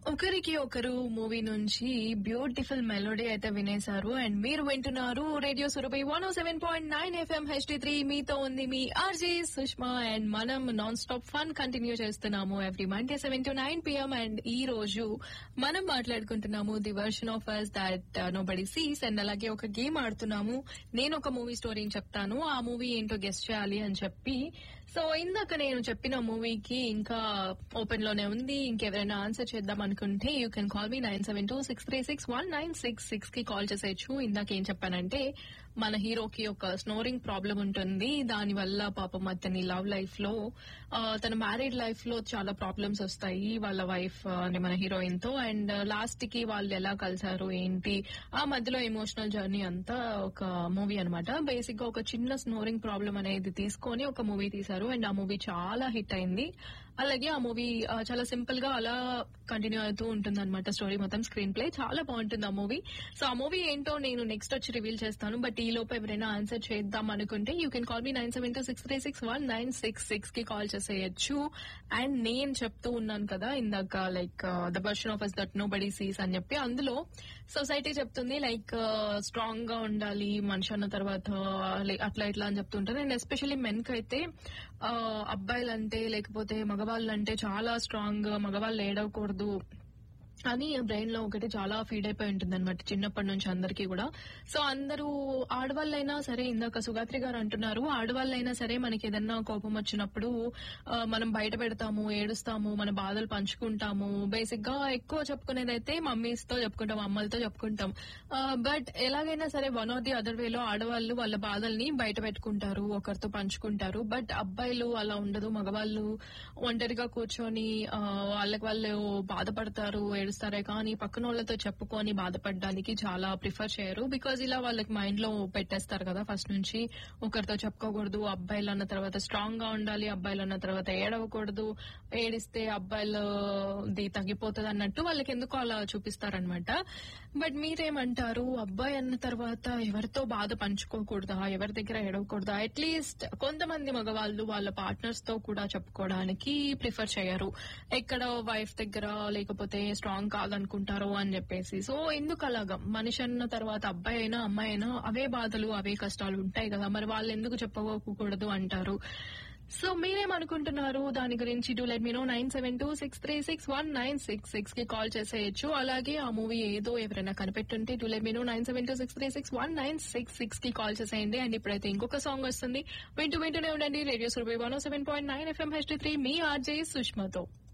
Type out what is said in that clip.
ఒకరికి ఒకరు మూవీ నుంచి బ్యూటిఫుల్ మెలోడీ అయితే వినేశారు అండ్ మీరు వింటున్నారు radio Surabhi one seven point nine FM HD three మీతో ఉంది మీ ఆర్జే సుష్మా అండ్ మనం నాన్ స్టాప్ ఫన్ కంటిన్యూ చేస్తున్నాము every Monday seven to nine PM and ఈ రోజు మనం మాట్లాడుకుంటున్నాము the version of us that nobody sees and అలాగే ఒక గేమ్ ఆడుతున్నాము నేను ఒక మూవీ స్టోరీని చెప్తాను ఆ మూవీ ఏంటో గెస్ట్ చేయాలి అని చెప్పి సో ఇందాక నేను చెప్పిన మూవీకి ఇంకా ఓపెన్ లోనే ఉంది ఇంకెవరైనా ఆన్సర్ చేద్దాం అనుకుంటే you can call me nine seven two six three six one nine six six కి కాల్ చేసేయచ్చు ఇందాక ఏం చెప్పానంటే మన హీరోకి ఒక స్నోరింగ్ ప్రాబ్లం ఉంటుంది దాని వల్ల పాపం అతని లవ్ లైఫ్ లో ఆ, తన మ్యారీడ్ లైఫ్ లో చాలా ప్రాబ్లమ్స్ వస్తాయి వాళ్ళ వైఫ్ అంటే మన హీరోయిన్ తో అండ్ లాస్ట్ కి వాళ్ళు ఎలా కలిసారు ఏంటి ఆ మధ్యలో ఎమోషనల్ జర్నీ అంతా ఒక మూవీ అన్నమాట బేసిక్ గా ఒక చిన్న స్నోరింగ్ ప్రాబ్లం అనేది తీసుకొని ఒక మూవీ తీశారు అండ్ ఆ మూవీ చాలా హిట్ అయింది అలాగే ఆ మూవీ చాలా సింపుల్ గా అలా కంటిన్యూ అవుతూ ఉంటుంది అనమాట స్టోరీ మొత్తం స్క్రీన్ ప్లే చాలా బాగుంటుంది ఆ మూవీ సో ఆ మూవీ ఏంటో నేను నెక్స్ట్ వచ్చి రివీల్ చేస్తాను బట్ ఈ లోపు ఎవరైనా ఆన్సర్ చేద్దాం అనుకుంటే you can call me nine seven two six three six one nine six six కి కాల్ చేసేయచ్చు అండ్ నేను చెప్తూ ఉన్నాను కదా ఇందాక like the version of us that nobody sees అని చెప్పి అందులో సొసైటీ చెప్తుంది లైక్ స్ట్రాంగ్ గా ఉండాలి మనిషి అన్న తర్వాత like అట్లా ఇట్లా అని చెప్తుంటారు అండ్ ఎస్పెషల్లీ మెన్ కి అయితే అబ్బాయిలంటే లేకపోతే మగవాళ్ళంటే చాలా స్ట్రాంగ్ మగవాళ్ళు ఏడవకూడదు అని బ్రెయిన్ లో ఒకటి చాలా ఫీడ్ అయిపోయి ఉంటుంది అనమాట చిన్నప్పటి నుంచి అందరికీ కూడా సో అందరూ ఆడవాళ్ళైనా సరే ఇందాక సుగాత్రి గారు అంటున్నారు ఆడవాళ్ళైనా సరే మనకి ఏదన్నా కోపం వచ్చినప్పుడు ఆ, మనం బయట పెడతాము ఏడుస్తాము మన బాధలు పంచుకుంటాము బేసిక్ గా ఎక్కువ చెప్పుకునేది అయితే మమ్మీస్ తో చెప్పుకుంటాం అమ్మలతో చెప్పుకుంటాం బట్ ఎలాగైనా సరే వన్ ఆర్ ది అదర్ వేలో ఆడవాళ్ళు వాళ్ళ బాధల్ని బయట పెట్టుకుంటారు ఒకరితో పంచుకుంటారు బట్ అబ్బాయిలు అలా ఉండదు మగవాళ్ళు ఒంటరిగా కూర్చొని ఆ, వాళ్ళకి వాళ్ళు బాధపడతారు ఏడుస్తారే కానీ పక్కన వాళ్ళతో చెప్పుకొని బాధపడడానికి చాలా ప్రిఫర్ చేయరు బికాజ్ ఇలా వాళ్ళకి మైండ్ లో పెట్టేస్తారు కదా ఫస్ట్ నుంచి ఒకరితో చెప్పుకోకూడదు అబ్బాయిలు అన్న తర్వాత స్ట్రాంగ్ గా ఉండాలి అబ్బాయిలు అన్న తర్వాత ఏడవకూడదు ఏడిస్తే అబ్బాయిలది తగ్గిపోతుంది అన్నట్టు వాళ్ళకి ఎందుకు అలా చూపిస్తారనమాట బట్ మీరేమంటారు అబ్బాయి అన్న తర్వాత ఎవరితో బాధ పంచుకోకూడదా ఎవరి దగ్గర ఏడవకూడదా అట్లీస్ట్ కొంతమంది మగవాళ్ళు వాళ్ళ పార్ట్నర్స్ తో కూడా చెప్పుకోవడానికి ప్రిఫర్ చేయరు ఎక్కడ వైఫ్ దగ్గర లేకపోతే స్ట్రాంగ్ కాదనుకుంటారో అని చెప్పేసి సో ఎందుకు అలాగా మనిషి అన్న తర్వాత అబ్బాయి అయినా అమ్మాయి అయినా అవే బాధలు అవే కష్టాలు ఉంటాయి కదా మరి వాళ్ళు ఎందుకు చెప్పుకోకూడదు అంటారు సో మీరేమనుకుంటున్నారు దాని గురించి to let me know nine seven two six three six one nine six six కి కాల్ చేసేయచ్చు అలాగే ఆ మూవీ ఏదో ఎవరైనా కనిపెట్టుంటే to let me know nine seven two six three six one nine six six కి కాల్ చేసేయండి and ఇప్పుడైతే ఇంకొక సాంగ్ వస్తుంది వింటూ వింటూనే ఉండండి radio Surabhi one seven point nine FM H three మీ ఆర్జే సుష్మతో